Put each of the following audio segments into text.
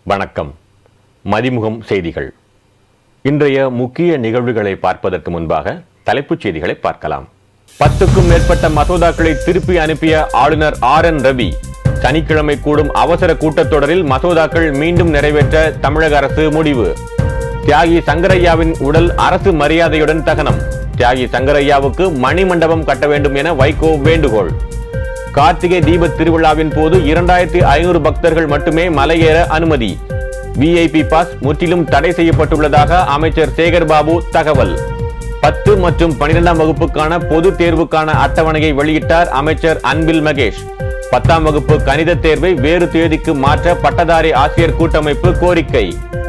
வணக்கம் மதிமுகம் செய்திகள் இன்றைய முக்கிய நிகழ்வுகளை பார்ப்பதற்கு முன்பாக தலைப்புச் செய்திகளை பார்க்கலாம் பத்துக்கும் மேற்பட்ட மசோதாக்களை திருப்பி அனுப்பிய ஆளுநர் ஆர் என் ரவி சனிக்கிழமை கூடும் அவசர கூட்டத்தொடரில் மசோதாக்கள் மீண்டும் நிறைவேற்ற தமிழக அரசு முடிவு தியாகி சங்கரையாவின் உடல் அரசு மரியாதையுடன் தகனம் தியாகி சங்கரையாவுக்கு மணிமண்டபம் கட்ட வேண்டும் என வைகோ வேண்டுகோள் கார்த்திகை தீப திருவிழாவின் போது இரண்டாயிரத்தி ஐநூறு பக்தர்கள் மட்டுமே மலையேற அனுமதி விஐபி பாஸ் முற்றிலும் தடை செய்யப்பட்டுள்ளதாக அமைச்சர் சேகர் பாபு தகவல் பத்து மற்றும் பனிரெண்டாம் வகுப்புக்கான பொது தேர்வுக்கான அட்டவணையை வெளியிட்டார் அமைச்சர் அன்பில் மகேஷ் பத்தாம் வகுப்பு கணித தேர்வை வேறு தேதிக்கு மாற்ற பட்டதாரி ஆசிரியர் கூட்டமைப்பு கோரிக்கை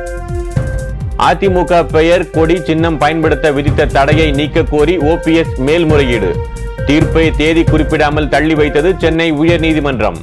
அதிமுக பெயர் கொடி சின்னம் பயன்படுத்த விதித்த தடையை நீக்க கோரி ஓபிஎஸ் மேல்முறையீடு தீர்ப்பை தேதி குறிப்பிடாமல் தள்ளி வைத்தது சென்னை உயர்நீதிமன்றம்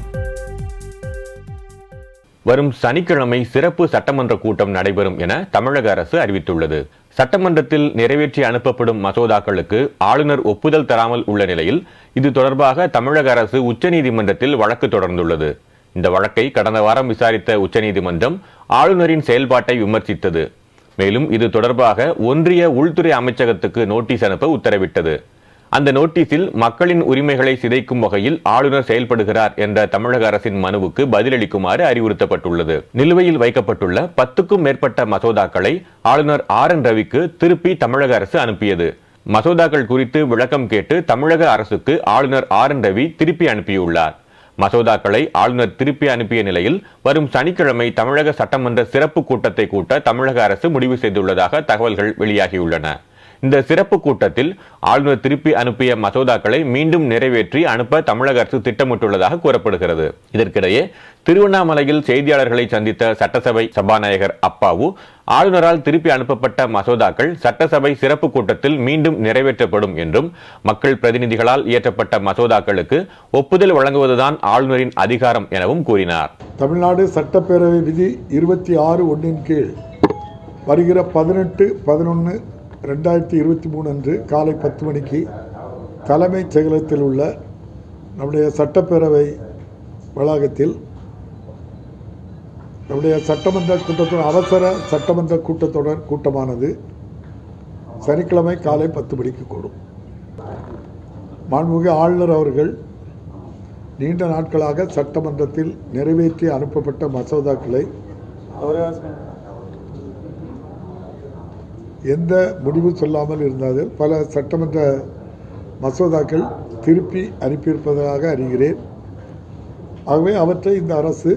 வரும் சனிக்கிழமை சிறப்பு சட்டமன்ற கூட்டம் நடைபெறும் என தமிழக அரசு அறிவித்துள்ளது சட்டமன்றத்தில் நிறைவேற்றி அனுப்பப்படும் மசோதாக்களுக்கு ஆளுநர் ஒப்புதல் தராமல் உள்ள நிலையில் இது தொடர்பாக தமிழக அரசு உச்சநீதிமன்றத்தில் வழக்கு தொடர்ந்துள்ளது இந்த வழக்கை கடந்த வாரம் விசாரித்த உச்சநீதிமன்றம் ஆளுநரின் செயல்பாட்டை விமர்சித்தது மேலும் இது தொடர்பாக ஒன்றிய உள்துறை அமைச்சகத்துக்கு நோட்டீஸ் அனுப்ப உத்தரவிட்டது அந்த நோட்டீஸில் மக்களின் உரிமைகளை சிதைக்கும் வகையில் ஆளுநர் செயல்படுகிறார் என்ற தமிழக அரசின் மனுவுக்கு பதிலளிக்குமாறு அறிவுறுத்தப்பட்டுள்ளது நிலுவையில் வைக்கப்பட்டுள்ள பத்துக்கும் மேற்பட்ட மசோதாக்களை ஆளுநர் ஆர் என் ரவிக்கு திருப்பி தமிழக அரசு அனுப்பியது மசோதாக்கள் குறித்து விளக்கம் கேட்டு தமிழக அரசுக்கு ஆளுநர் ஆர் என் ரவி திருப்பி அனுப்பியுள்ளார் மசோதாக்களை ஆளுநர் திருப்பி அனுப்பிய நிலையில் வரும் சனிக்கிழமை தமிழக சட்டமன்ற சிறப்பு கூட்டத்தை கூட்ட தமிழக அரசு முடிவு செய்துள்ளதாக தகவல்கள் வெளியாகியுள்ளன இந்த சிறப்பு கூட்டத்தில் ஆளுநர் திருப்பி அனுப்பிய மசோதாக்களை மீண்டும் நிறைவேற்றி அனுப்ப தமிழக அரசு திட்டமிட்டுள்ளதாக கூறப்படுகிறது இதற்கிடையே திருவண்ணாமலையில் செய்தியாளர்களை சந்தித்த சட்டசபை சபாநாயகர் அப்பாவு ஆளுநரால் திருப்பி அனுப்பப்பட்ட மசோதாக்கள் சட்டசபை சிறப்பு கூட்டத்தில் மீண்டும் நிறைவேற்றப்படும் என்றும் மக்கள் பிரதிநிதிகளால் இயற்றப்பட்ட மசோதாக்களுக்கு ஒப்புதல் வழங்குவதுதான் ஆளுநரின் அதிகாரம் எனவும் கூறினார் தமிழ்நாடு சட்டப்பேரவை விதி இருபத்தி ஆறு ஒன்றின் கீழ் வருகிற பதினெட்டு பதினொன்று ரெண்டாயிரத்தி இருபத்தி மூணு அன்று காலை பத்து மணிக்கு தலைமைச் செயலகத்தில் உள்ள நம்முடைய சட்டப்பேரவை வளாகத்தில் நம்முடைய சட்டமன்ற கூட்டத்தொடர் அவசர சட்டமன்ற கூட்டத்தொடர் கூட்டமானது சனிக்கிழமை காலை பத்து மணிக்கு கூடும் மாண்புமிகு ஆளுநர் அவர்கள் நீண்ட நாட்களாக சட்டமன்றத்தில் நிறைவேற்றி அனுப்பப்பட்ட மசோதாக்களை எந்த முடிவு சொல்லாமல் இருந்தாலும் பல சட்டமன்ற மசோதாக்கள் திருப்பி அனுப்பியிருப்பதாக அறிகிறேன் ஆகவே அவற்றை இந்த அரசு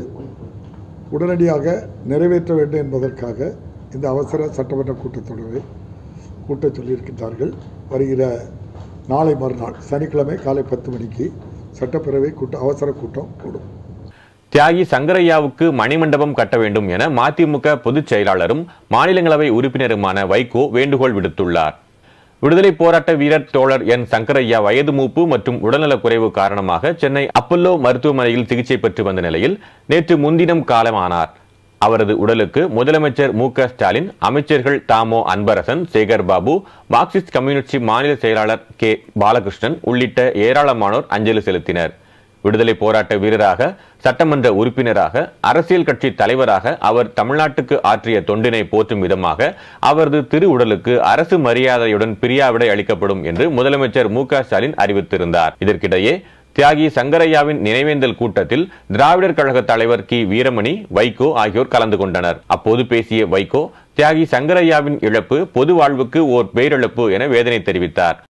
உடனடியாக நிறைவேற்ற வேண்டும் என்பதற்காக இந்த அவசர சட்டமன்ற கூட்டத்தொடரை கூட்டச் சொல்லியிருக்கின்றார்கள் வருகிற நாளை மறுநாள் சனிக்கிழமை காலை பத்து மணிக்கு சட்டப்பேரவை கூட்ட அவசர கூட்டம் கூடும் தியாகி சங்கரையாவுக்கு மணிமண்டபம் கட்ட வேண்டும் என மதிமுக பொதுச் செயலாளரும் மாநிலங்களவை உறுப்பினருமான வைகோ வேண்டுகோள் விடுத்துள்ளார் விடுதலை போராட்ட வீரர் தோழர் என் சங்கரையா வயது மூப்பு மற்றும் உடல்நலக் குறைவு காரணமாக சென்னை அப்பல்லோ மருத்துவமனையில் சிகிச்சை பெற்று வந்த நிலையில் நேற்று முன்தினம் காலமானார் அவரது உடலுக்கு முதலமைச்சர் மு க ஸ்டாலின் அமைச்சர்கள் தாமோ அன்பரசன் சேகர் பாபு மார்க்சிஸ்ட் கம்யூனிஸ்ட் மாநில செயலாளர் கே பாலகிருஷ்ணன் உள்ளிட்ட ஏராளமானோர் அஞ்சலி செலுத்தினர் விடுதலை போராட்ட வீரராக சட்டமன்ற உறுப்பினராக அரசியல் கட்சி தலைவராக அவர் தமிழ்நாட்டுக்கு ஆற்றிய தொண்டினை போற்றும் விதமாக அவரது திரு உடலுக்கு அரசு மரியாதையுடன் பிரியாவிடை அளிக்கப்படும் என்று முதலமைச்சர் மு க ஸ்டாலின் அறிவித்திருந்தார் இதற்கிடையே தியாகி சங்கரையாவின் நினைவேந்தல் கூட்டத்தில் திராவிடர் கழக தலைவர் கி வீரமணி வைகோ ஆகியோர் கலந்து கொண்டனர் அப்போது பேசிய வைகோ தியாகி சங்கரையாவின் இழப்பு பொது வாழ்வுக்கு ஓர் பேரிழப்பு என வேதனை தெரிவித்தார்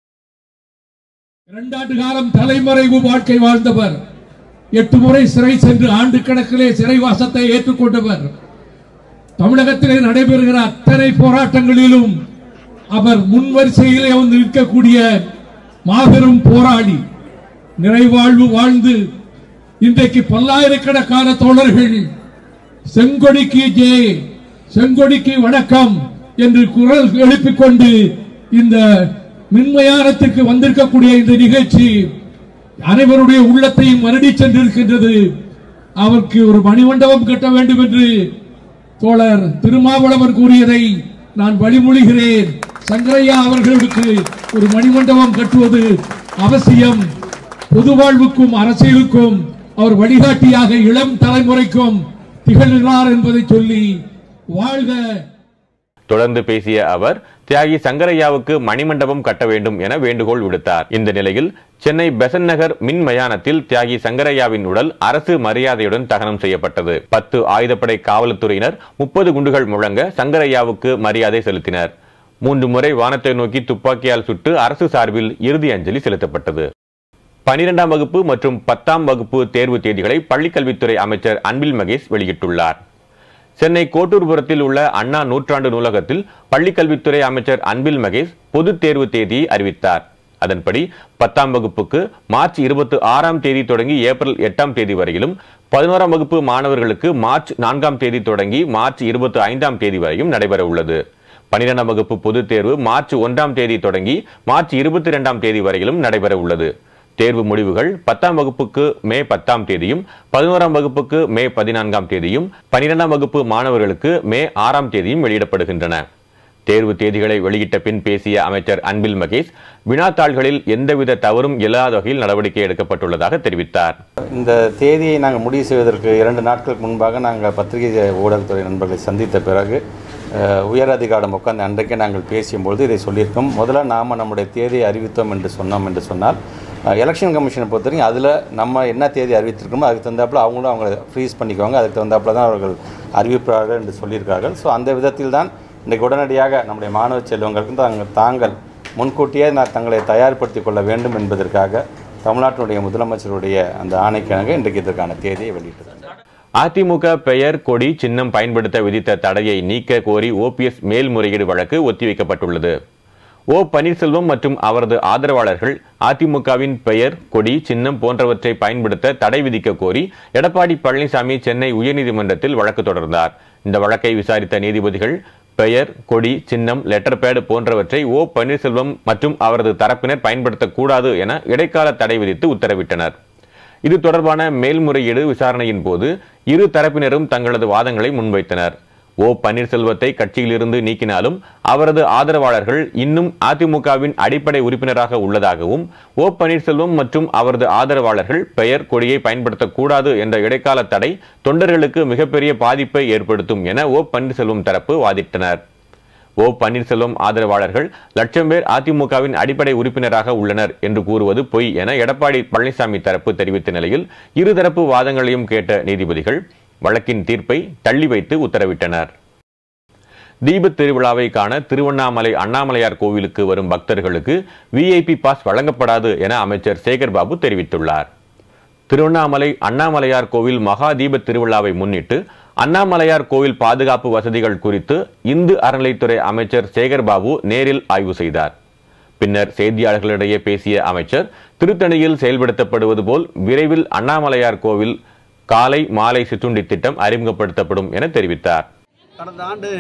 இரண்டாண்டு காலம் தலைமறைவு வாழ்க்கை வாழ்ந்தவர் எட்டு முறை சிறை சென்று ஆண்டு கணக்கிலே சிறைவாசத்தை ஏற்றுக்கொண்டவர் தமிழகத்திலே நடைபெறுகிற அத்தனை போராட்டங்களிலும் அவர் முன்வரிசையிலே வந்து நிற்கக்கூடிய மாபெரும் போராளி நிறைவாழ்வு வாழ்ந்து இன்றைக்கு பல்லாயிரக்கணக்கான தோழர்கள் செங்கொடிக்கு ஜே செங்கொடிக்கு வணக்கம் என்று குரல் எழுப்பிக் கொண்டு இந்த மின்மயானத்துக்கு வந்திருக்கக்கூடிய இந்த நிகழ்ச்சி அனைவருடைய உள்ளத்தையும் மறுடி சென்றிருக்கின்றது அவருக்கு ஒரு மணிமண்டபம் கட்ட வேண்டும் என்று தோழர் திருமாவளவன் கூறியதை நான் வழிமொழிகிறேன் சங்கரையா அவர்களுக்கு ஒரு மணிமண்டபம் கட்டுவது அவசியம் பொது வாழ்வுக்கும் அரசியலுக்கும் அவர் வழிகாட்டியாக இளம் தலைமுறைக்கும் திகழ்கிறார் என்பதை சொல்லி வாழ்க தொடர்ந்து பேசிய அவர் தியாகி சங்கரையாவுக்கு மணிமண்டபம் கட்ட வேண்டும் என வேண்டுகோள் விடுத்தார் இந்த நிலையில் சென்னை பெசன் நகர் மின் மயானத்தில் தியாகி சங்கரையாவின் உடல் அரசு மரியாதையுடன் தகனம் செய்யப்பட்டது பத்து ஆயுதப்படை காவல்துறையினர் முப்பது குண்டுகள் முழங்க சங்கரையாவுக்கு மரியாதை செலுத்தினர் மூன்று முறை வானத்தை நோக்கி துப்பாக்கியால் சுட்டு அரசு சார்பில் இறுதி அஞ்சலி செலுத்தப்பட்டது பனிரெண்டாம் வகுப்பு மற்றும் பத்தாம் வகுப்பு தேர்வு தேதிகளை பள்ளிக்கல்வித்துறை அமைச்சர் அன்பில் மகேஷ் வெளியிட்டுள்ளார் சென்னை கோட்டூர்புரத்தில் உள்ள அண்ணா நூற்றாண்டு நூலகத்தில் பள்ளிக்கல்வித்துறை அமைச்சர் அன்பில் மகேஷ் பொதுத் தேர்வு தேதியை அறிவித்தார் அதன்படி பத்தாம் வகுப்புக்கு மார்ச் இருபத்தி ஆறாம் தேதி தொடங்கி ஏப்ரல் எட்டாம் தேதி வரையிலும் பதினோராம் வகுப்பு மாணவர்களுக்கு மார்ச் நான்காம் தேதி தொடங்கி மார்ச் இருபத்தி ஐந்தாம் தேதி வரையும் நடைபெற உள்ளது பனிரெண்டாம் வகுப்பு பொதுத் தேர்வு மார்ச் ஒன்றாம் தேதி தொடங்கி மார்ச் இருபத்தி இரண்டாம் தேதி வரையிலும் நடைபெற உள்ளது தேர்வு முடிவுகள் பத்தாம் வகுப்புக்கு மே பத்தாம் தேதியும் பதினோராம் வகுப்புக்கு மே பதினான்காம் தேதியும் பனிரெண்டாம் வகுப்பு மாணவர்களுக்கு மே ஆறாம் தேதியும் வெளியிடப்படுகின்றன தேர்வு தேதிகளை வெளியிட்ட பின் பேசிய அமைச்சர் அன்பில் மகேஷ் வினாத்தாள்களில் எந்தவித தவறும் இல்லாத வகையில் நடவடிக்கை எடுக்கப்பட்டுள்ளதாக தெரிவித்தார் இந்த தேதியை நாங்கள் முடிவு செய்வதற்கு இரண்டு நாட்களுக்கு முன்பாக நாங்கள் பத்திரிகை ஊடகத்துறை நண்பர்களை சந்தித்த பிறகு அஹ், உயர் அதிகாரம் உட்கார்ந்து அன்றைக்கே நாங்கள் பேசியும்பொழுது இதை சொல்லியிருக்கோம் முதல்ல நாம் நம்முடைய தேதியை அறிவித்தோம் என்று சொன்னோம் என்று சொன்னால் எலெக்ஷன் கமிஷனை பொறுத்தவரைக்கும் அதில் நம்ம என்ன தேதி அறிவித்திருக்கோமோ அதுக்கு தகுந்தாப்புல அவங்களும் அவங்கள ஃப்ரீஸ் பண்ணிக்குவாங்க அதுக்கு தகுந்தாப்புல தான் அவர்கள் அறிவிப்பார்கள் என்று சொல்லியிருக்கார்கள் ஸோ அந்த விதத்தில் தான் இன்றைக்கு உடனடியாக நம்முடைய மாணவ செல்வங்களுக்கு தாங்கள் தாங்கள் முன்கூட்டியே நான் தங்களை தயார்படுத்திக் கொள்ள வேண்டும் என்பதற்காக தமிழ்நாட்டினுடைய முதலமைச்சருடைய அந்த ஆணைக்கிணங்க இன்றைக்கு இதற்கான தேதியை வெளியிட்டிருக்கிறார் அதிமுக பெயர் கொடி சின்னம் பயன்படுத்த விதித்த தடையை நீக்க கோரி ஓபிஎஸ் மேல்முறையீடு வழக்கு ஒத்திவைக்கப்பட்டுள்ளது ஓ பன்னீர்செல்வம் மற்றும் அவரது ஆதரவாளர்கள் அதிமுகவின் பெயர் கொடி சின்னம் போன்றவற்றை பயன்படுத்த தடை விதிக்க கோரி எடப்பாடி பழனிசாமி சென்னை உயர்நீதிமன்றத்தில் வழக்கு தொடர்ந்தார் இந்த வழக்கை விசாரித்த நீதிபதிகள் பெயர் கொடி சின்னம் லெட்டர் பேட் போன்றவற்றை ஓ பன்னீர்செல்வம் மற்றும் அவரது தரப்பினர் பயன்படுத்தக்கூடாது என இடைக்கால தடை விதித்து உத்தரவிட்டனர் இது தொடர்பான மேல்முறையீடு விசாரணையின் போது இரு தரப்பினரும் தங்களது வாதங்களை முன்வைத்தனர் ஓ பன்னீர்செல்வத்தை கட்சியிலிருந்து நீக்கினாலும் அவரது ஆதரவாளர்கள் இன்னும் அதிமுகவின் அடிப்படை உறுப்பினராக உள்ளதாகவும் ஓ பன்னீர்செல்வம் மற்றும் அவரது ஆதரவாளர்கள் பெயர் கொடியை பயன்படுத்தக்கூடாது என்ற இடைக்கால தடை தொண்டர்களுக்கு மிகப்பெரிய பாதிப்பை ஏற்படுத்தும் என ஓ பன்னீர்செல்வம் தரப்பு வாதிட்டனர் ஓ பன்னீர்செல்வம் ஆதரவாளர்கள் லட்சம் பேர் அதிமுகவின் அடிப்படை உறுப்பினராக உள்ளனர் என்று கூறுவது பொய் என எடப்பாடி பழனிசாமி தரப்பு தெரிவித்த நிலையில் இருதரப்பு வாதங்களையும் கேட்ட நீதிபதிகள் வழக்கின் தீர்ப்பை தள்ளி வைத்து உத்தரவிட்டனர் தீபத் திருவிழாவை காண திருவண்ணாமலை அண்ணாமலையார் கோவிலுக்கு வரும் பக்தர்களுக்கு விஐபி பாஸ் வழங்கப்படாது என அமைச்சர் சேகர்பாபு தெரிவித்துள்ளார் திருவண்ணாமலை அண்ணாமலையார் கோவில் மகா தீபத் திருவிழாவை முன்னிட்டு அண்ணாமலையார் கோவில் பாதுகாப்பு வசதிகள் குறித்து இந்து அறநிலைத்துறை அமைச்சர் சேகர்பாபு நேரில் ஆய்வு செய்தார் பின்னர் செய்தியாளர்களிடையே பேசிய அமைச்சர் திருத்தணியில் செயல்படுத்தப்படுவது போல் விரைவில் அண்ணாமலையார் கோவில் காலை மாலை சிற்றுண்டி திட்டம் அறிமுகப்படுத்தப்படும் என தெரிவித்தார் கடந்த ஆண்டு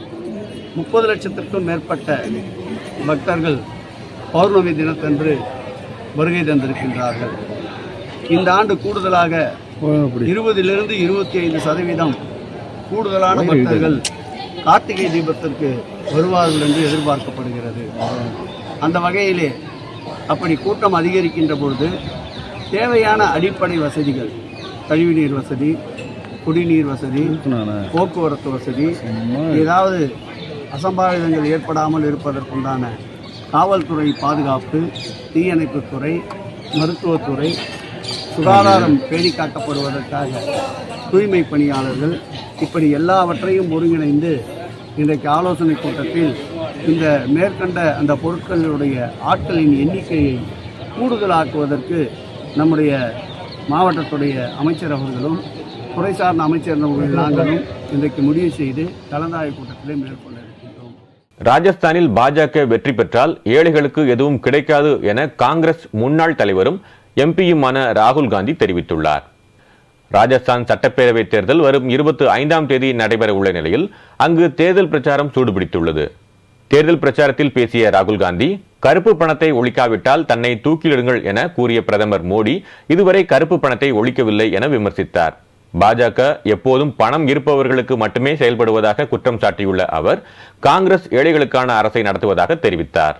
முப்பது லட்சத்திற்கும் மேற்பட்ட பக்தர்கள் பௌர்ணமி தினத்தன்று வருகை தந்திருக்கின்றார்கள் இந்த ஆண்டு கூடுதலாக இருபதிலிருந்து இருபத்தி ஐந்து சதவீதம் கூடுதலான பக்தர்கள் கார்த்திகை தீபத்திற்கு வருவார்கள் என்று எதிர்பார்க்கப்படுகிறது அந்த வகையிலே அப்படி கூட்டம் அதிகரிக்கின்ற பொழுது தேவையான அடிப்படை வசதிகள் கழிவுநீர் வசதி குடிநீர் வசதி போக்குவரத்து வசதி ஏதாவது அசம்பாவிதங்கள் ஏற்படாமல் இருப்பதற்குண்டான காவல்துறை பாதுகாப்பு தீயணைப்புத்துறை மருத்துவத்துறை சுகாதாரம் பேணி காக்கப்படுவதற்காக தூய்மை பணியாளர்கள் இப்படி எல்லாவற்றையும் ஒருங்கிணைந்து இன்றைக்கு ஆலோசனை கூட்டத்தில் இந்த மேற்கண்ட அந்த பொருட்களுடைய ஆட்களின் எண்ணிக்கையை கூடுதலாக்குவதற்கு நம்முடைய மாவட்டத்துடைய அமைச்சர் அவர்களும் துறை சார்ந்த அமைச்சர் அவர்கள் நாங்களும் இன்றைக்கு முடிவு செய்து கலந்தாய்வு கூட்டத்திலே மேற்கொள்ள இருக்கின்றோம் ராஜஸ்தானில் பாஜக வெற்றி பெற்றால் ஏழைகளுக்கு எதுவும் கிடைக்காது என காங்கிரஸ் முன்னாள் தலைவரும் எம்பியுமான ராகுல் காந்தி தெரிவித்துள்ளார் ராஜஸ்தான் சட்டப்பேரவைத் தேர்தல் வரும் இருபத்தி ஐந்தாம் தேதி நடைபெற உள்ள நிலையில் அங்கு தேர்தல் பிரச்சாரம் சூடுபிடித்துள்ளது தேர்தல் பிரச்சாரத்தில் பேசிய ராகுல் காந்தி கருப்பு பணத்தை ஒழிக்காவிட்டால் தன்னை தூக்கிலிடுங்கள் என கூறிய பிரதமர் மோடி இதுவரை கருப்பு பணத்தை ஒழிக்கவில்லை என விமர்சித்தார் பாஜக எப்போதும் பணம் இருப்பவர்களுக்கு மட்டுமே செயல்படுவதாக குற்றம் சாட்டியுள்ள அவர் காங்கிரஸ் ஏழைகளுக்கான அரசை நடத்துவதாக தெரிவித்தார்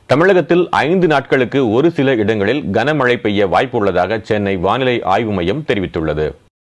தமிழகத்தில் ஐந்து நாட்களுக்கு ஒரு சில இடங்களில் கனமழை பெய்ய வாய்ப்புள்ளதாக சென்னை வானிலை ஆய்வு மையம் தெரிவித்துள்ளது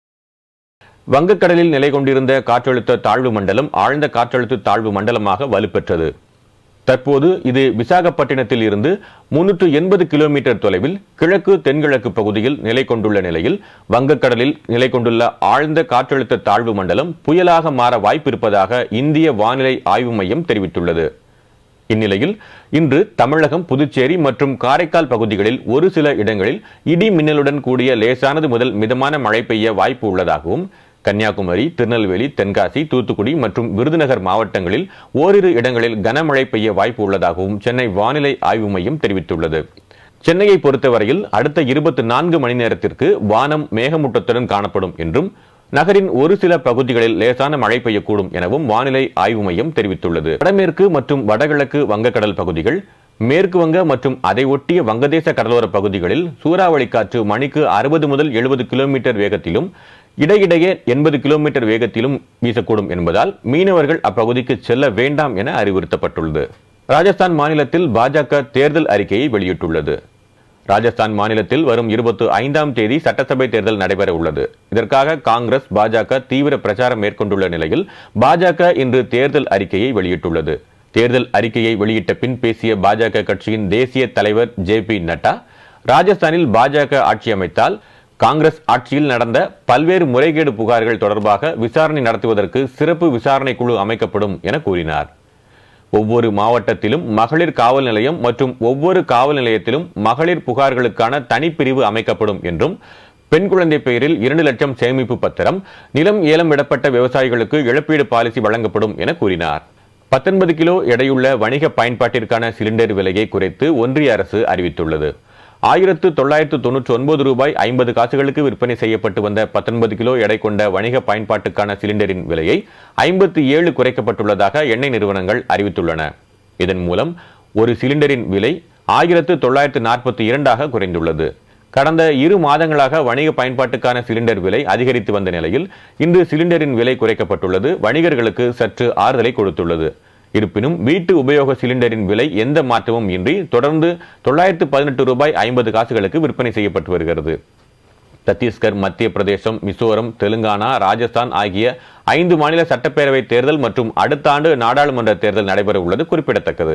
வங்கக்கடலில் நிலை கொண்டிருந்த காற்றழுத்த தாழ்வு மண்டலம் ஆழ்ந்த காற்றழுத்த தாழ்வு மண்டலமாக வலுப்பெற்றது தற்போது இது விசாகப்பட்டினத்தில் இருந்து முன்னூற்று எண்பது கிலோமீட்டர் தொலைவில் கிழக்கு தென்கிழக்கு பகுதியில் நிலை கொண்டுள்ள நிலையில் வங்கக்கடலில் நிலை கொண்டுள்ள ஆழ்ந்த காற்றழுத்த தாழ்வு மண்டலம் புயலாக மாற வாய்ப்பிருப்பதாக இந்திய வானிலை ஆய்வு மையம் தெரிவித்துள்ளது இந்நிலையில் இன்று தமிழகம் புதுச்சேரி மற்றும் காரைக்கால் பகுதிகளில் ஒரு சில இடங்களில் இடி மின்னலுடன் கூடிய லேசானது முதல் மிதமான மழை பெய்ய வாய்ப்பு உள்ளதாகவும் கன்னியாகுமரி திருநெல்வேலி தென்காசி தூத்துக்குடி மற்றும் விருதுநகர் மாவட்டங்களில் ஓரிரு இடங்களில் கனமழை பெய்ய வாய்ப்பு உள்ளதாகவும் சென்னை வானிலை ஆய்வு மையம் தெரிவித்துள்ளது சென்னையை பொறுத்தவரையில் அடுத்த இருபத்தி நான்கு மணி நேரத்திற்கு வானம் மேகமூட்டத்துடன் காணப்படும் என்றும் நகரின் ஒரு சில பகுதிகளில் லேசான மழை பெய்யக்கூடும் எனவும் வானிலை ஆய்வு மையம் தெரிவித்துள்ளது வடமேற்கு மற்றும் வடகிழக்கு வங்கக்கடல் பகுதிகள் மேற்கு வங்க மற்றும் அதை ஒட்டிய வங்கதேச கடலோர பகுதிகளில் சூறாவளி காற்று மணிக்கு அறுபது முதல் எழுபது கிலோமீட்டர் வேகத்திலும் இடையிடையே எண்பது கிலோமீட்டர் வேகத்திலும் வீசக்கூடும் என்பதால் மீனவர்கள் அப்பகுதிக்கு செல்ல வேண்டாம் என அறிவுறுத்தப்பட்டுள்ளது ராஜஸ்தான் மாநிலத்தில் பாஜக தேர்தல் அறிக்கையை வெளியிட்டுள்ளது ராஜஸ்தான் மாநிலத்தில் வரும் இருபத்தி ஐந்தாம் தேதி சட்டசபை தேர்தல் நடைபெற உள்ளது இதற்காக காங்கிரஸ் பாஜக தீவிர பிரச்சாரம் மேற்கொண்டுள்ள நிலையில் பாஜக இன்று தேர்தல் அறிக்கையை வெளியிட்டுள்ளது தேர்தல் அறிக்கையை வெளியிட்ட பின் பேசிய பாஜக கட்சியின் தேசிய தலைவர் ஜே பி நட்டா ராஜஸ்தானில் பாஜக ஆட்சி அமைத்தால் காங்கிரஸ் ஆட்சியில் நடந்த பல்வேறு முறைகேடு புகார்கள் தொடர்பாக விசாரணை நடத்துவதற்கு சிறப்பு விசாரணை குழு அமைக்கப்படும் என கூறினார் ஒவ்வொரு மாவட்டத்திலும் மகளிர் காவல் நிலையம் மற்றும் ஒவ்வொரு காவல் நிலையத்திலும் மகளிர் புகார்களுக்கான தனிப்பிரிவு அமைக்கப்படும் என்றும் பெண் குழந்தை பெயரில் இரண்டு லட்சம் சேமிப்பு பத்திரம் நிலம் ஏலம் விடப்பட்ட விவசாயிகளுக்கு இழப்பீடு பாலிசி வழங்கப்படும் என கூறினார் பத்தொன்பது கிலோ எடையுள்ள வணிக பயன்பாட்டிற்கான சிலிண்டர் விலையை குறைத்து ஒன்றிய அரசு அறிவித்துள்ளது ஆயிரத்து தொள்ளாயிரத்து தொன்னூற்றி ஒன்பது ரூபாய் ஐம்பது காசுகளுக்கு விற்பனை செய்யப்பட்டு வந்த பத்தொன்பது கிலோ எடை கொண்ட வணிக பயன்பாட்டுக்கான சிலிண்டரின் விலையை ஐம்பத்தி ஏழு குறைக்கப்பட்டுள்ளதாக எண்ணெய் நிறுவனங்கள் அறிவித்துள்ளன இதன் மூலம் ஒரு சிலிண்டரின் விலை ஆயிரத்து தொள்ளாயிரத்து நாற்பத்தி இரண்டாக குறைந்துள்ளது கடந்த இரு மாதங்களாக வணிக பயன்பாட்டுக்கான சிலிண்டர் விலை அதிகரித்து வந்த நிலையில் இன்று சிலிண்டரின் விலை குறைக்கப்பட்டுள்ளது வணிகர்களுக்கு சற்று ஆறுதலை கொடுத்துள்ளது இருப்பினும் வீட்டு உபயோக சிலிண்டரின் விலை எந்த மாற்றமும் இன்றி தொடர்ந்து தொள்ளாயிரத்து பதினெட்டு ரூபாய் ஐம்பது காசுகளுக்கு விற்பனை செய்யப்பட்டு வருகிறது சத்தீஸ்கர் மத்திய பிரதேசம் மிசோரம் தெலுங்கானா ராஜஸ்தான் ஆகிய ஐந்து மாநில சட்டப்பேரவை தேர்தல் மற்றும் அடுத்த ஆண்டு நாடாளுமன்ற தேர்தல் நடைபெற உள்ளது குறிப்பிடத்தக்கது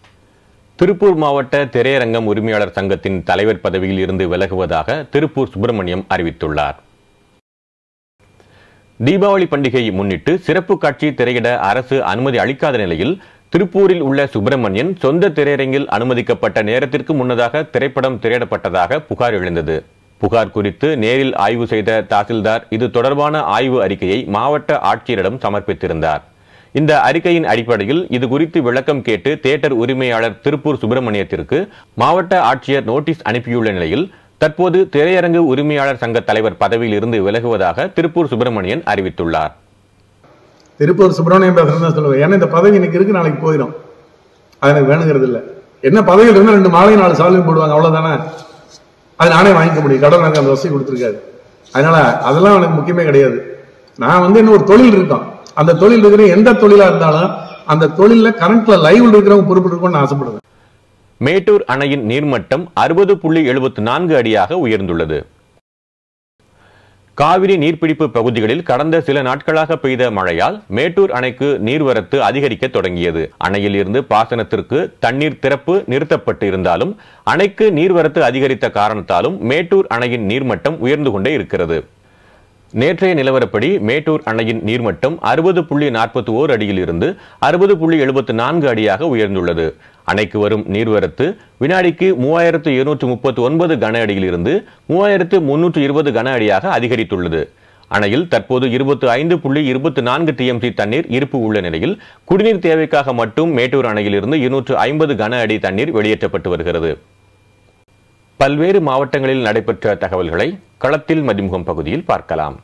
திருப்பூர் மாவட்ட திரையரங்கம் உரிமையாளர் சங்கத்தின் தலைவர் பதவியில் இருந்து விலகுவதாக திருப்பூர் சுப்பிரமணியம் அறிவித்துள்ளார் தீபாவளி பண்டிகையை முன்னிட்டு சிறப்பு காட்சி திரையிட அரசு அனுமதி அளிக்காத நிலையில் திருப்பூரில் உள்ள சுப்பிரமணியன் சொந்த திரையரங்கில் அனுமதிக்கப்பட்ட நேரத்திற்கு முன்னதாக திரைப்படம் திரையிடப்பட்டதாக புகார் எழுந்தது புகார் குறித்து நேரில் ஆய்வு செய்த தாசில்தார் இது தொடர்பான ஆய்வு அறிக்கையை மாவட்ட ஆட்சியரிடம் சமர்ப்பித்திருந்தார் இந்த அறிக்கையின் அடிப்படையில் இது குறித்து விளக்கம் கேட்டு தியேட்டர் உரிமையாளர் திருப்பூர் சுப்பிரமணியத்திற்கு மாவட்ட ஆட்சியர் நோட்டீஸ் அனுப்பியுள்ள நிலையில் தற்போது திரையரங்கு உரிமையாளர் சங்க தலைவர் பதவியில் இருந்து விலகுவதாக திருப்பூர் சுப்பிரமணியன் அறிவித்துள்ளார் திருப்பூர் சுப்பிரமணியம் பேசுறேன்னு தான் சொல்லுவேன் ஏன்னா இந்த பதவி இன்னைக்கு இருக்கு நாளைக்கு போயிடும் அது எனக்கு வேணுங்கிறது இல்ல என்ன பதவியில் இருந்தால் ரெண்டு மாலை நாலு சாலையும் போடுவாங்க அவ்வளவுதானே அது நானே வாங்கிக்க முடியும் கடவுள் எனக்கு அந்த வசதி கொடுத்துருக்காரு அதனால அதெல்லாம் எனக்கு முக்கியமே கிடையாது நான் வந்து இன்னும் ஒரு தொழில் இருக்கோம் அந்த தொழில் இருக்கிற எந்த தொழிலா இருந்தாலும் அந்த தொழில்ல கரண்ட்ல லைவ்ல இருக்கிறவங்க பொறுப்பு இருக்கணும்னு நான் ஆசைப்படுவேன் மேட்டூர் அணையின் நீர்மட்டம் அறுபது புள்ளி எழுபத்தி நான்கு அடியாக உயர்ந்துள்ளது காவிரி நீர்பிடிப்பு பகுதிகளில் கடந்த சில நாட்களாக பெய்த மழையால் மேட்டூர் அணைக்கு நீர்வரத்து அதிகரிக்க தொடங்கியது அணையில் இருந்து பாசனத்திற்கு தண்ணீர் திறப்பு நிறுத்தப்பட்டு இருந்தாலும் அணைக்கு நீர்வரத்து அதிகரித்த காரணத்தாலும் மேட்டூர் அணையின் நீர்மட்டம் உயர்ந்து கொண்டே இருக்கிறது நேற்றைய நிலவரப்படி மேட்டூர் அணையின் நீர்மட்டம் அறுபது புள்ளி நாற்பத்தி ஓர் அடியில் இருந்து அறுபது புள்ளி எழுபத்தி நான்கு அடியாக உயர்ந்துள்ளது அணைக்கு வரும் நீர்வரத்து வினாடிக்கு மூவாயிரத்து இருநூற்று முப்பத்தி ஒன்பது கன அடியில் இருந்து மூவாயிரத்து முன்னூற்று இருபது கன அடியாக அதிகரித்துள்ளது அணையில் தற்போது இருபத்தி ஐந்து புள்ளி இருபத்தி நான்கு டிஎம்சி தண்ணீர் இருப்பு உள்ள நிலையில் குடிநீர் தேவைக்காக மட்டும் மேட்டூர் அணையிலிருந்து இருநூற்று ஐம்பது கன அடி தண்ணீர் வெளியேற்றப்பட்டு வருகிறது பல்வேறு மாவட்டங்களில் நடைபெற்ற தகவல்களை களத்தில் மதிமுகம் பகுதியில் பார்க்கலாம்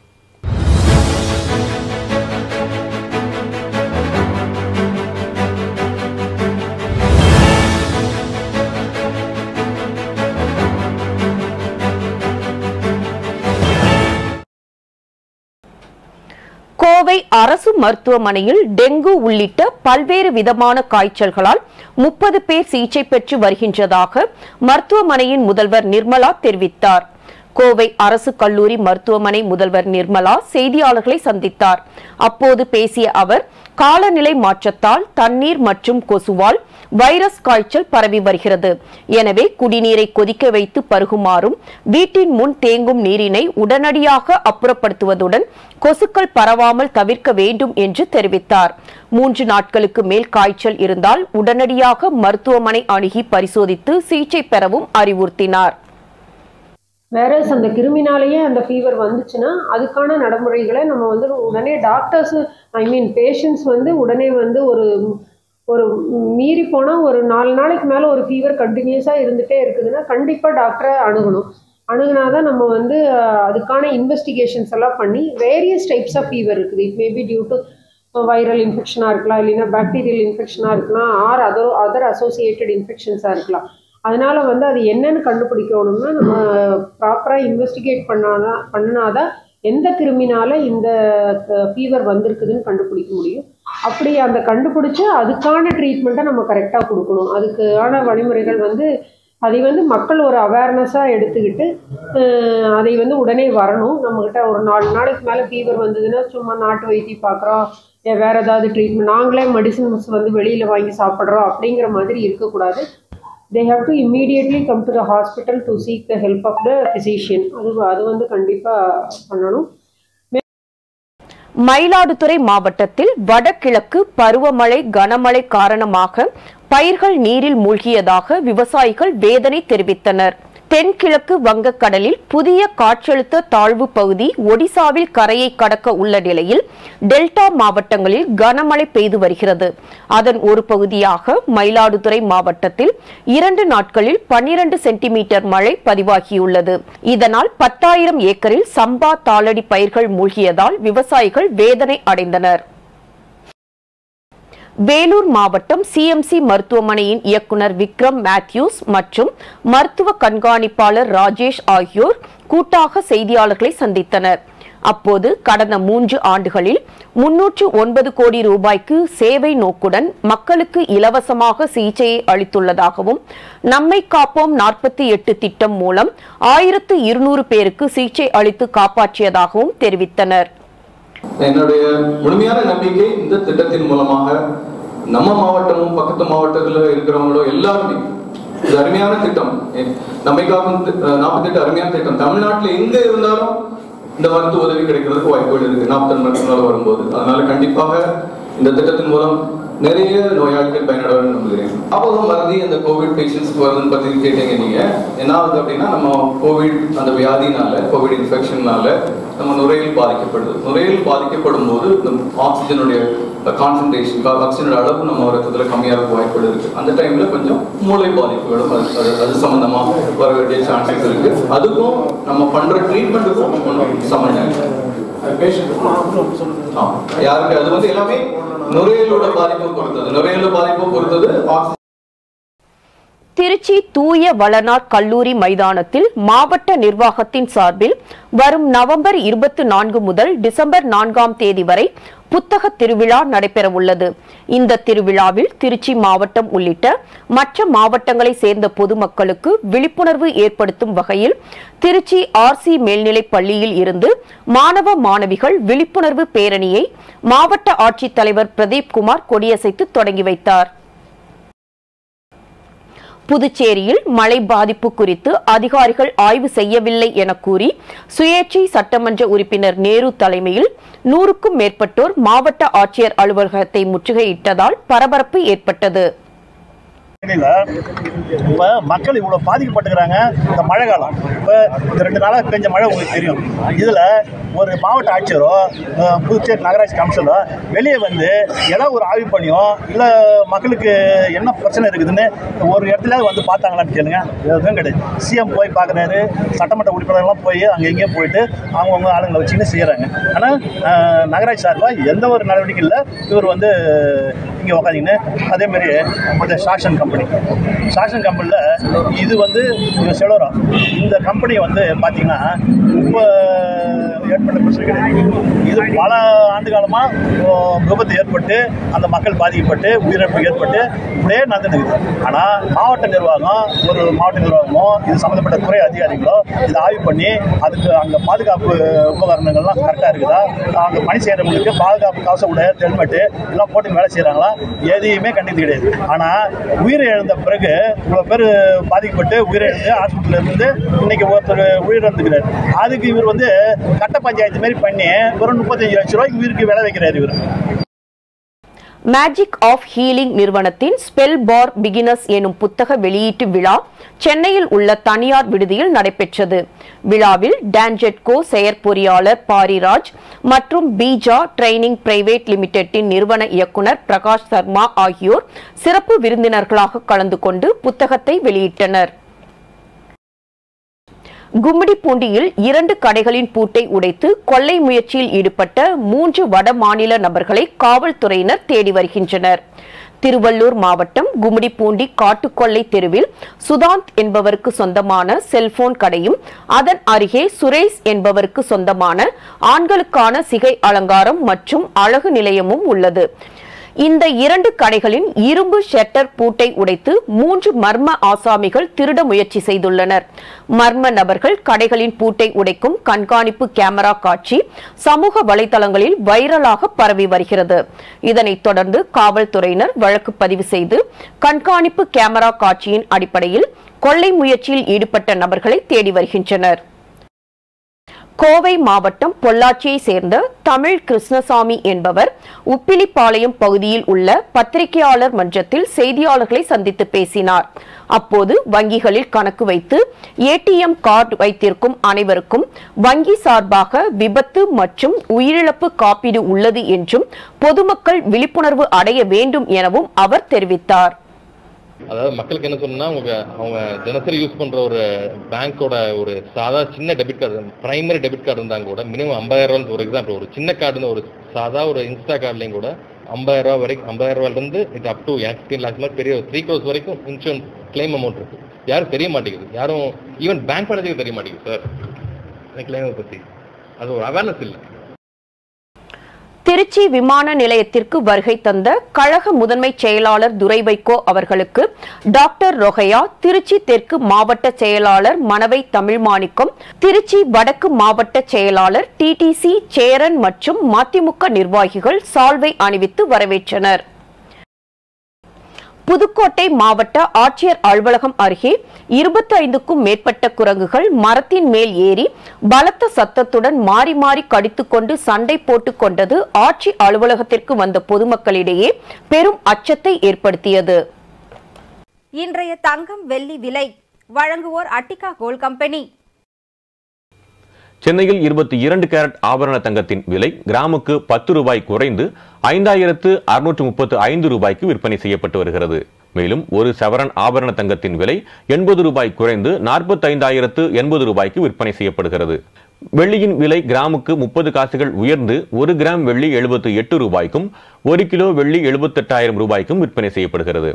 கோவை அரசு மருத்துவமனையில் டெங்கு உள்ளிட்ட பல்வேறு விதமான காய்ச்சல்களால் முப்பது பேர் சிகிச்சை பெற்று வருகின்றதாக மருத்துவமனையின் முதல்வர் நிர்மலா தெரிவித்தார் கோவை அரசு கல்லூரி மருத்துவமனை முதல்வர் நிர்மலா செய்தியாளர்களை சந்தித்தார் அப்போது பேசிய அவர் காலநிலை மாற்றத்தால் தண்ணீர் மற்றும் கொசுவால் வைரஸ் காய்ச்சல் பரவி வருகிறது எனவே குடிநீரை கொதிக்க வைத்து பருகுமாறும் வீட்டின் முன் தேங்கும் நீரினை உடனடியாக அப்புறப்படுத்துவதுடன் கொசுக்கள் பரவாமல் தவிர்க்க வேண்டும் என்று தெரிவித்தார் மூன்று நாட்களுக்கு மேல் காய்ச்சல் இருந்தால் உடனடியாக மருத்துவமனை அணுகி பரிசோதித்து சிகிச்சை பெறவும் அறிவுறுத்தினார் வேற அந்த கிருமினாலேயே அந்த ஃபீவர் வந்துச்சுன்னா அதுக்கான நடைமுறைகளை நம்ம வந்து உடனே டாக்டர்ஸ் ஐ மீன் பேஷண்ட்ஸ் வந்து உடனே வந்து ஒரு ஒரு மீறி போனால் ஒரு நாலு நாளைக்கு மேலே ஒரு ஃபீவர் கண்டினியூஸாக இருந்துகிட்டே இருக்குதுன்னா கண்டிப்பாக டாக்டரை அணுகணும் அணுகுனா தான் நம்ம வந்து அஹ், அதுக்கான இன்வெஸ்டிகேஷன்ஸ் எல்லாம் பண்ணி வேரியஸ் டைப்ஸ் ஆஃப் ஃபீவர் இருக்குது it maybe due to viral இன்ஃபெக்ஷனாக இருக்கலாம் இல்லைன்னா பாக்டீரியல் இன்ஃபெக்ஷனாக இருக்கலாம் ஆர் அதர் அதர் அசோசியேட்டட் இன்ஃபெக்ஷன்ஸாக இருக்கலாம் அதனால வந்து அது என்னன்னு கண்டுபிடிக்கணும்னா நம்ம ப்ராப்பராக இன்வெஸ்டிகேட் பண்ணாதான் பண்ணாதான் எந்த கிருமினால இந்த ஃபீவர் வந்திருக்குதுன்னு கண்டுபிடிக்க முடியும் அப்படி அந்த கண்டுபிடிச்சு அதுக்கான ட்ரீட்மெண்ட்டை நம்ம கரெக்டாக கொடுக்கணும் அதுக்கான வழிமுறைகள் வந்து அதை வந்து மக்கள் ஒரு அவேர்னஸாக எடுத்துக்கிட்டு அஹ், அதை வந்து உடனே வரணும் நம்மக்கிட்ட ஒரு நாலு நாளைக்கு மேலே ஃபீவர் வந்ததுன்னா சும்மா நாட்டு வைத்தியம் பார்க்குறோம் வேற ஏதாவது ட்ரீட்மெண்ட் நாங்களே மெடிசின்ஸ் வந்து வெளியில் வாங்கி சாப்பிட்றோம் அப்படிங்கிற மாதிரி இருக்கக்கூடாது they have to immediately come to the hospital to seek the help of the physician அது அது வந்து கண்டிப்பாக பண்ணணும் மயிலாடுதுறை மாவட்டத்தில் வடகிழக்கு பருவமழை கனமழை காரணமாக பயிர்கள் நீரில் மூழ்கியதாக விவசாயிகள் வேதனை தெரிவித்தனர் தென்கிழக்கு வங்கக்கடலில் புதிய காற்றழுத்த தாழ்வு பகுதி ஒடிசாவில் கரையை கடக்க உள்ள நிலையில் டெல்டா மாவட்டங்களில் கனமழை பெய்து வருகிறது அதன் ஒரு பகுதியாக மயிலாடுதுறை மாவட்டத்தில் இரண்டு நாட்களில் 12 சென்டிமீட்டர் மழை பதிவாகியுள்ளது இதனால் பத்தாயிரம் ஏக்கரில் சம்பா தாளடி பயிர்கள் மூழ்கியதால் விவசாயிகள் வேதனை அடைந்தனர் வேலூர் மாவட்டம் சிஎம்சி மருத்துவமனையின் இயக்குனர் விக்ரம் மேத்யூஸ் மற்றும் மருத்துவ கண்காணிப்பாளர் ராஜேஷ் ஆகியோர் கூட்டாக செய்தியாளர்களை சந்தித்தனர் அப்போது கடந்த மூன்று ஆண்டுகளில் முன்னூற்று ஒன்பது கோடி ரூபாய்க்கு சேவை நோக்குடன் மக்களுக்கு இலவசமாக சிகிச்சையை அளித்துள்ளதாகவும் நம்மை காப்போம் நாற்பத்தி எட்டு திட்டம் மூலம் ஆயிரத்து இருநூறு பேருக்கு சிகிச்சை அளித்து காப்பாற்றியதாகவும் தெரிவித்தனர் என்னுடைய முழுமையான நம்பிக்கை இந்த திட்டத்தின் மூலமாக நம்ம மாவட்டமும் பக்கத்து மாவட்டத்தில் இருக்கிறவங்களும் எல்லாருமே இது அருமையான திட்டம் எ- நம்மை காக்கும் நாற்பத்தி எட்டு அருமையான திட்டம் தமிழ்நாட்டில் எங்க இருந்தாலும் இந்த மருத்துவ உதவி கிடைக்கிறதுக்கு வாய்ப்புகள் இருக்கு நாற்பத்தி மருத்துவ வரும்போது அதனால கண்டிப்பாக இந்த திட்டத்தின் மூலம் நிறைய நோயாளிகள் பயனடைவார் நம்புகிறேன் ஞாபகம் மறதி அந்த கோவிட் பேஷண்ட்ஸ்க்கு வருதுன்னு பத்தி கேட்டீங்க நீங்க என்ன ஆகுது அப்படின்னா நம்ம கோவிட் அந்த வியாதினால கோவிட் இன்ஃபெக்ஷன்னால நம்ம நுரையீரல் பாதிக்கப்படுது நுரையீரல் பாதிக்கப்படும் போது நம்ம ஆக்சிஜனுடைய கான்சன்ட்ரேஷன் ஆக்சிஜனோட அளவு நம்ம ரத்தத்துல கம்மியாக வாய்ப்புகள் இருக்கு அந்த டைம்ல கொஞ்சம் மூளை பாதிப்புகளும் அது அது அது சம்பந்தமா வர வேண்டிய சான்சஸ் இருக்கு அதுக்கும் நம்ம பண்ற ட்ரீட்மெண்ட்டுக்கும் சம்பந்தம் ஆ, யாருக்கு அது வந்து எல்லாமே நுரையீரலோட பாதிப்பு பொறுத்தது நுரையீரல் பாதிப்பு பொறுத்தது ஆக்சிஜன் திருச்சி தூய வளனார் கல்லூரி மைதானத்தில் மாவட்ட நிர்வாகத்தின் சார்பில் வரும் நவம்பர் இருபத்தி நான்கு முதல் டிசம்பர் நான்காம் தேதி வரை புத்தக திருவிழா நடைபெறவுள்ளது இந்த திருவிழாவில் திருச்சி மாவட்டம் உள்ளிட்ட மற்ற மாவட்டங்களை சேர்ந்த பொதுமக்களுக்கு விழிப்புணர்வு ஏற்படுத்தும் வகையில் திருச்சி ஆர்சி மேல்நிலைப் பள்ளியில் இருந்து மாணவ மாணவிகள் விழிப்புணர்வு பேரணியை மாவட்ட ஆட்சித்தலைவர் பிரதீப் குமார் கொடியசைத்து தொடங்கி வைத்தார் புதுச்சேரியில் மழை பாதிப்பு குறித்து அதிகாரிகள் ஆய்வு செய்யவில்லை என கூறி சுயேட்சை சட்டமன்ற உறுப்பினர் நேரு தலைமையில் நூறுக்கும் மேற்பட்டோர் மாவட்ட ஆட்சியர் அலுவலகத்தை முற்றுகையிட்டதால் பரபரப்பு ஏற்பட்டது இப்போ மக்கள் இவ்வளோ பாதிக்கப்பட்டுக்கிறாங்க இந்த மழை காலம் இப்போ இந்த ரெண்டு நாளாக பெஞ்ச மழை உங்களுக்கு தெரியும் இதில் ஒரு மாவட்ட ஆட்சியரோ அஹ், புதுச்சேரி நகராட்சி கவுன்சிலோ வெளியே வந்து ஏதாவது ஒரு ஆய்வு பண்ணியோ இல்லை மக்களுக்கு என்ன பிரச்சனை இருக்குதுன்னு ஒரு இடத்துல வந்து பார்த்தாங்களான்னு கேளுங்க எதுவும் கிடையாது சிஎம் போய் பார்க்குறாரு சட்டமன்ற உறுப்பினர்லாம் போய் அங்கே இங்கேயும் போயிட்டு அவங்கவுங்க ஆளுங்களை வச்சுன்னு செய்கிறாங்க ஆனால் நகராட்சி சார்பாக எந்த ஒரு நடவடிக்கை இல்லை இவர் வந்து இங்கே உக்காந்தீங்கன்னு அதேமாரி இந்த ஷாஷன் கம்பெனி ஷாஷன் கம்பெனியில் இது வந்து செலோரா இந்த கம்பெனி வந்து பார்த்தீங்கன்னா ரொம்ப ஏற்பட்ட பிரச்சனை கிடையாது இது பல ஆண்டு காலமாக விபத்து ஏற்பட்டு அந்த மக்கள் பாதிக்கப்பட்டு உயிரிழப்பு ஏற்பட்டு இப்படியே நடந்துட்டு ஆனால் மாவட்ட நிர்வாகம் ஒரு மாவட்ட நிர்வாகமோ இது சம்மந்தப்பட்ட துறை அதிகாரிகளோ இதை ஆய்வு பண்ணி அதுக்கு அங்கே பாதுகாப்பு உபகரணங்கள்லாம் கரெக்டாக இருக்குதா அங்கே பணி செய்கிறவங்களுக்கு பாதுகாப்பு கவச உடைய ஹெல்மெட்டு எல்லாம் போட்டு வேலை செய்கிறாங்களா எதையுமே கண்டித்து கிடையாது ஆனால் உயிரை இழந்த பிறகு இவ்வளோ பேர் பாதிக்கப்பட்டு உயிரை இழந்து ஹாஸ்பிட்டலில் இருந்து இன்னைக்கு ஒருத்தர் உயிரிழந்துக்கிறார் அதுக்கு இவர் வந்து கட்ட பஞ்சாயத்து மாதிரி பண்ணி ஒரு முப்பத்தஞ்சு லட்ச ரூபாய்க்கு உயிருக்கு விலை வைக்கிறார் இவர் மேஜிக் ஆஃப் ஹீலிங் நிறுவனத்தின் ஸ்பெல் பார் பிகினர்ஸ் எனும் புத்தக வெளியீட்டு விழா சென்னையில் உள்ள தனியார் விடுதியில் நடைபெற்றது விழாவில் டான்ஜெட்கோ செயற்பொறியாளர் பாரிராஜ் மற்றும் பீஜா ட்ரைனிங் பிரைவேட் லிமிடெட்டின் நிறுவன இயக்குனர் பிரகாஷ் சர்மா ஆகியோர் சிறப்பு விருந்தினர்களாக கலந்து கொண்டு புத்தகத்தை வெளியிட்டனர் கும்மிடிப்பூண்டியில் இரண்டு கடைகளின் பூட்டை உடைத்து கொள்ளை முயற்சியில் ஈடுபட்ட மூன்று வட மாநில நபர்களை காவல்துறையினர் தேடி வருகின்றனர் திருவள்ளூர் மாவட்டம் கும்மிடிப்பூண்டி காட்டுக்கொள்ளை தெருவில் சுதாந்த் என்பவருக்கு சொந்தமான செல்போன் கடையும் அதன் அருகே சுரேஷ் என்பவருக்கு சொந்தமான ஆண்களுக்கான சிகை அலங்காரம் மற்றும் அழகு நிலையமும் உள்ளது இந்த இரண்டு கடைகளின் இரும்பு ஷட்டர் பூட்டை உடைத்து மூன்று மர்ம ஆசாமிகள் திருட முயற்சி செய்துள்ளனர் மர்ம நபர்கள் கடைகளின் பூட்டை உடைக்கும் கண்காணிப்பு கேமரா காட்சி சமூக வலைதளங்களில் வைரலாக பரவி வருகிறது இதனைத் தொடர்ந்து காவல்துறையினர் வழக்கு பதிவு செய்து கண்காணிப்பு கேமரா காட்சியின் அடிப்படையில் கொள்ளை முயற்சியில் ஈடுபட்ட நபர்களை தேடி வருகின்றனர் கோவை மாவட்டம் பொள்ளாச்சியை சேர்ந்த தமிழ் கிருஷ்ணசாமி என்பவர் உப்பிலிப்பாளையம் பகுதியில் உள்ள பத்திரிகையாளர் மன்றத்தில் செய்தியாளர்களை சந்தித்து பேசினார் அப்போது வங்கிகளில் கணக்கு வைத்து ஏடிஎம் கார்டு வைத்திருக்கும் அனைவருக்கும் வங்கி சார்பாக விபத்து மற்றும் உயிரிழப்பு காப்பீடு உள்ளது என்றும் பொதுமக்கள் விழிப்புணர்வு அடைய வேண்டும் எனவும் அவர் தெரிவித்தார் அதாவது மக்களுக்கு என்ன சொல்லணும்னா அவங்க அவங்க தினசரி யூஸ் பண்ற ஒரு பேங்க்கோட ஒரு சாதா சின்ன debit card primary debit card இருந்தாங்க கூட மினிமம் ஐம்பதாயிரம் ரூபாய் ஒரு எக்ஸாம்பிள் ஒரு சின்ன கார்டுன்னு ஒரு சாதா ஒரு இன்ஸ்டா கார்டுலையும் கூட ஐம்பதாயிரம் ரூபாய் வரைக்கும் ஐம்பதாயிரம் ரூபாயில இருந்து இது அப் டு ஃபிஃப்டீன் லேக்ஸ் மாதிரி பெரிய த்ரீ க்ரோஸ் வரைக்கும் இன்சூரன்ஸ் கிளைம் அமௌண்ட் இருக்கு யாரும் தெரிய மாட்டேங்குது யாரும் ஈவன் பேங்க் மேனேஜருக்கு தெரிய மாட்டேங்குது சார் இந்த கிளைமை பத்தி அது ஒரு அவேர்னஸ் இல்லை திருச்சி விமான நிலையத்திற்கு வருகை தந்த கழக முதன்மை செயலாளர் துரை வைகோ அவர்களுக்கு டாக்டர் ரொகையா திருச்சி தெற்கு மாவட்ட செயலாளர் மணவை தமிழ்மாணிக்கம் திருச்சி வடக்கு மாவட்ட செயலாளர் டிடிசி சேரன் மற்றும் மதிமுக நிர்வாகிகள் சால்வை அணிவித்து வரவேற்றனர் புதுக்கோட்டை மாவட்ட ஆட்சியர் அலுவலகம் அருகே இருபத்தி ஐந்துக்கும் மேற்பட்ட குரங்குகள் மரத்தின் மேல் ஏறி பலத்த சத்தத்துடன் மாறி மாறி கடித்துக்கொண்டு சண்டை போட்டுக் கொண்டது ஆட்சி அலுவலகத்திற்கு வந்த பொதுமக்களிடையே பெரும் அச்சத்தை ஏற்படுத்தியது இன்றைய தங்கம் வெள்ளி விலை வழங்குவோர் அட்டிகா கோல்ட் கம்பெனி சென்னையில் இருபத்தி இரண்டு கேரட் ஆபரண தங்கத்தின் விலை கிராமுக்கு பத்து ரூபாய் குறைந்து ஐந்தாயிரத்து அறுநூற்று முப்பத்து ஐந்து ரூபாய்க்கு விற்பனை செய்யப்பட்டு வருகிறது மேலும் ஒரு சவரன் ஆபரண தங்கத்தின் விலை எண்பது ரூபாய் குறைந்து நாற்பத்தைந்தாயிரத்து எண்பது ரூபாய்க்கு விற்பனை செய்யப்படுகிறது வெள்ளியின் விலை கிராமுக்கு முப்பது காசுகள் உயர்ந்து ஒரு கிராம் வெள்ளி எழுபத்து எட்டு ரூபாய்க்கும் ஒரு கிலோ வெள்ளி எழுபத்தெட்டாயிரம் ரூபாய்க்கும் விற்பனை செய்யப்படுகிறது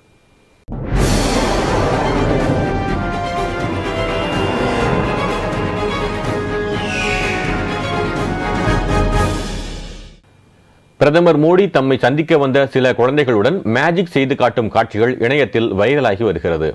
பிரதமர் மோடி தம்மை சந்திக்க வந்த சில குழந்தைகளுடன் மேஜிக் செய்து காட்டும் காட்சிகள் இணையத்தில் வைரலாகி வருகிறது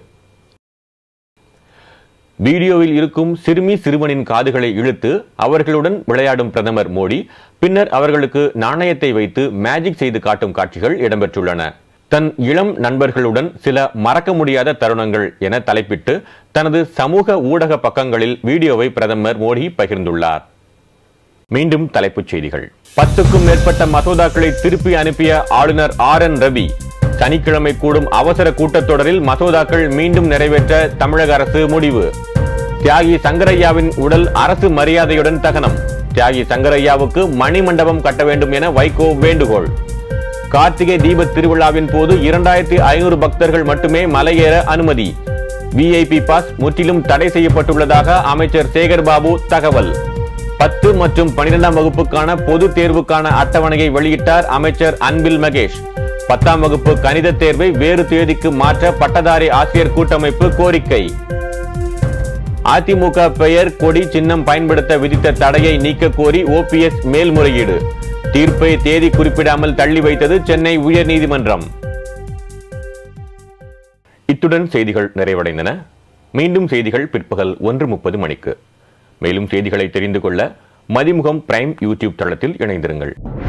வீடியோவில் இருக்கும் சிறுமி சிறுவனின் காதுகளை இழுத்து அவர்களுடன் விளையாடும் பிரதமர் மோடி பின்னர் அவர்களுக்கு நாணயத்தை வைத்து மேஜிக் செய்து காட்டும் காட்சிகள் இடம்பெற்றுள்ளன தன் இளம் நண்பர்களுடன் சில மறக்க முடியாத தருணங்கள் என தலைப்பிட்டு தனது சமூக ஊடக பக்கங்களில் வீடியோவை பிரதமர் மோடி பகிர்ந்துள்ளார் மீண்டும் தலைப்புச் செய்திகள் பத்துக்கும் மேற்பட்ட மசோதாக்களை திருப்பி அனுப்பிய ஆளுநர் ஆர் என் ரவி சனிக்கிழமை கூடும் அவசர கூட்டத்தொடரில் மசோதாக்கள் மீண்டும் நிறைவேற்ற தமிழக அரசு முடிவு தியாகி சங்கரையாவின் உடல் அரசு மரியாதையுடன் தகனம் தியாகி சங்கரையாவுக்கு மணிமண்டபம் கட்ட வேண்டும் என வைகோ வேண்டுகோள் கார்த்திகை தீப திருவிழாவின் போது இரண்டாயிரத்தி ஐநூறு பக்தர்கள் மட்டுமே மலையேற அனுமதி விஐபி பாஸ் முற்றிலும் தடை செய்யப்பட்டுள்ளதாக அமைச்சர் சேகர் பாபு தகவல் பத்து மற்றும் பனிரெண்டாம் வகுப்புக்கான பொது தேர்வுக்கான அட்டவணையை வெளியிட்டார் அமைச்சர் அன்பில் மகேஷ் பத்தாம் வகுப்பு கணித தேர்வை வேறு தேதிக்கு மாற்ற பட்டதாரி ஆசிரியர் கூட்டமைப்பு கோரிக்கை அதிமுக பெயர் கொடி சின்னம் பயன்படுத்த விதித்த தடையை நீக்க கோரி ஓபிஎஸ் மேல்முறையீடு தீர்ப்பை தேதி குறிப்பிடாமல் தள்ளி வைத்தது சென்னை உயர்நீதிமன்றம் இத்துடன் செய்திகள் நிறைவடைந்தன மீண்டும் செய்திகள் பிற்பகல் ஒன்று முப்பது மணிக்கு மேலும் செய்திகளை தெரிந்து கொள்ள மதிமுகம் பிரைம் யூடியூப் தளத்தில் இணைந்திருங்கள்